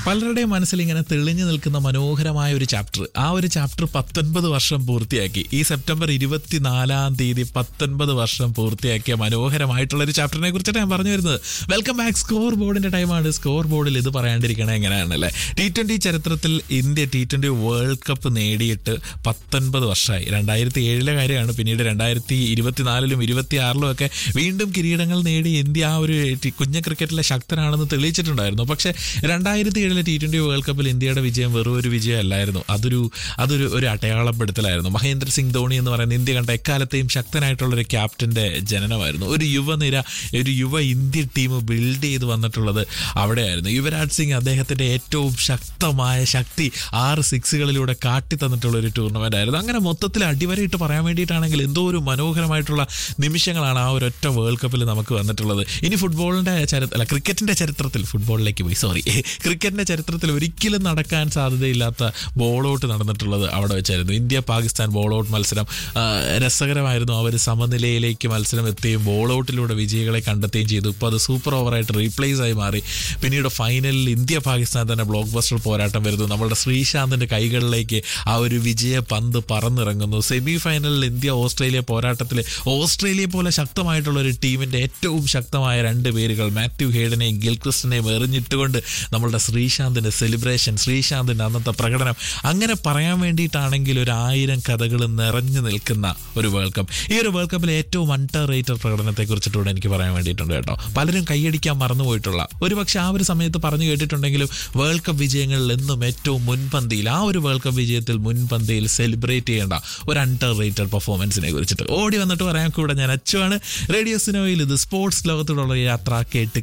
പലരുടെയും മനസ്സിൽ ഇങ്ങനെ തെളിഞ്ഞു നിൽക്കുന്ന മനോഹരമായ ഒരു ചാപ്റ്റർ ആ ഒരു ചാപ്റ്റർ പത്തൊൻപത് വർഷം പൂർത്തിയാക്കി ഈ സെപ്റ്റംബർ ഇരുപത്തിനാലാം തീയതി പത്തൊൻപത് വർഷം പൂർത്തിയാക്കിയ മനോഹരമായിട്ടുള്ള ഒരു ചാപ്റ്ററിനെ കുറിച്ചിട്ട് ഞാൻ പറഞ്ഞു വരുന്നത് വെൽക്കം ബാക്ക് സ്കോർ ബോർഡിന്റെ ടൈമാണ് സ്കോർ ബോർഡിൽ ഇത് പറയാണ്ടിരിക്കണേ എങ്ങനെയാണല്ലേ ടി ട്വന്റി ചരിത്രത്തിൽ India T twenty world cup നേടിയിട്ട് പത്തൊൻപത് വർഷമായി രണ്ടായിരത്തി ഏഴിലെ കാര്യമാണ് പിന്നീട് രണ്ടായിരത്തി ഇരുപത്തിനാലിലും ഇരുപത്തിയാറിലും ഒക്കെ വീണ്ടും കിരീടങ്ങൾ നേടി ഇന്ത്യ ആ ഒരു ടി- കുഞ്ഞ ക്രിക്കറ്റിലെ ശക്തനാണെന്ന് തെളിയിച്ചിട്ടുണ്ടായിരുന്നു പക്ഷേ രണ്ടായിരത്തി ഏഴിലെ ടി ട്വന്റി വേൾഡ് കപ്പിൽ ഇന്ത്യയുടെ വിജയം വെറും ഒരു വിജയമല്ലായിരുന്നു അതൊരു അതൊരു ഒരു അടയാളപ്പെടുത്തലായിരുന്നു മഹേന്ദ്ര സിംഗ് ധോണി എന്ന് പറയുന്ന ഇന്ത്യ കണ്ട എക്കാലത്തെയും ശക്തനായിട്ടുള്ള ഒരു ക്യാപ്റ്റന്റെ ജനനമായിരുന്നു ഒരു യുവനിര ഒരു യുവ ഇന്ത്യൻ ടീം ബിൽഡ് ചെയ്ത് വന്നിട്ടുള്ളത് അവിടെയായിരുന്നു യുവരാജ് സിംഗ് അദ്ദേഹത്തിന്റെ ഏറ്റവും ശക്തമായ ശക്തി ആറ് സിക്സുകളിലൂടെ കാട്ടി തന്നിട്ടുള്ള ഒരു ടൂർണമെന്റ് ആയിരുന്നു അങ്ങനെ മൊത്തത്തിൽ അടിവരയിട്ട് പറയാൻ വേണ്ടിയിട്ടാണെങ്കിൽ എന്തോ ഒരു മനോഹരമായിട്ടുള്ള നിമിഷങ്ങളാണ് ആ ഒരൊറ്റ വേൾഡ് കപ്പിൽ നമുക്ക് വന്നിട്ടുള്ളത് ഇനി ഫുട്ബോളിന്റെ ചരിത്ര അല്ല ക്രിക്കറ്റിന്റെ ചരിത്രത്തിൽ ഫുട്ബോളിലേക്ക് പോയി സോറി ക്രിക്കറ്റിന്റെ ചരിത്രത്തിൽ ഒരിക്കലും നടക്കാൻ സാധ്യതയില്ലാത്ത ബോൾ ഔട്ട് നടന്നിട്ടുള്ളത് അവിടെ വെച്ചായിരുന്നു ഇന്ത്യ പാകിസ്ഥാൻ ബോൾ ഔട്ട് മത്സരം ആ, രസകരമായിരുന്നു അവർ സമനിലയിലേക്ക് മത്സരം എത്തുകയും ബോൾ ഔട്ടിലൂടെ വിജയികളെ കണ്ടെത്തുകയും ചെയ്തു ഇപ്പോൾ അത് സൂപ്പർ ഓവറായിട്ട് റീപ്ലേസ് ആയി മാറി പിന്നീട് ഫൈനലിൽ ഇന്ത്യ പാകിസ്ഥാൻ തന്നെ ബ്ലോക്ക് ബസ്റ്റർ പോരാട്ടം വരുന്നു നമ്മളുടെ ശ്രീശാന്തിന്റെ കൈകളിലേക്ക് ആ ഒരു വിജയ പന്ത് പറന്നിറങ്ങുന്നു സെമി ഫൈനലിൽ ഇന്ത്യ ഓസ്ട്രേലിയ പോരാട്ടത്തിൽ ഓസ്ട്രേലിയ പോലെ ശക്തമായിട്ടുള്ള ഒരു ടീമിന്റെ ഏറ്റവും ശക്തമായ രണ്ട് പേരുകൾ മാത്യു ഹേഡനെയും ഗിൽക്രിസ്റ്റിനെയും എറിഞ്ഞിട്ടുകൊണ്ട് നമ്മളുടെ ശ്രീശാന്തിന്റെ സെലിബ്രേഷൻ ശ്രീശാന്തിന്റെ അന്നത്തെ പ്രകടനം അങ്ങനെ പറയാൻ വേണ്ടിയിട്ടാണെങ്കിൽ ഒരു ആയിരം കഥകൾ നിറഞ്ഞു നിൽക്കുന്ന ഒരു വേൾഡ് കപ്പ് ഈ ഒരു വേൾഡ് കപ്പിലെ ഏറ്റവും അണ്ടർ റേറ്റഡ് പ്രകടനത്തെ കുറിച്ചിട്ടൂടെ എനിക്ക് പറയാൻ വേണ്ടിയിട്ടുണ്ട് കേട്ടോ പലരും കൈയടിക്കാൻ മറന്നുപോയിട്ടുള്ള ഒരുപക്ഷെ ആ ഒരു സമയത്ത് പറഞ്ഞു കേട്ടിട്ടുണ്ടെങ്കിലും വേൾഡ് കപ്പ് വിജയങ്ങളിൽ എന്നും ഏറ്റവും മുൻപന്തിയിൽ ആ ഒരു വേൾഡ് കപ്പ് വിജയത്തിൽ മുൻപന്തിയിൽ സെലിബ്രേറ്റ് ചെയ്യേണ്ട ഒരു അണ്ടർ റേറ്റഡ് പെർഫോമൻസിനെ കുറിച്ചിട്ട് ഓടി വന്നിട്ട് പറയാൻ കൂടെ ഞാൻ അച്ചുവാണ് റേഡിയോ സിനോയിൽ ഇത് സ്പോർട്സ് ലോകത്തോടുള്ള യാത്ര കേട്ട്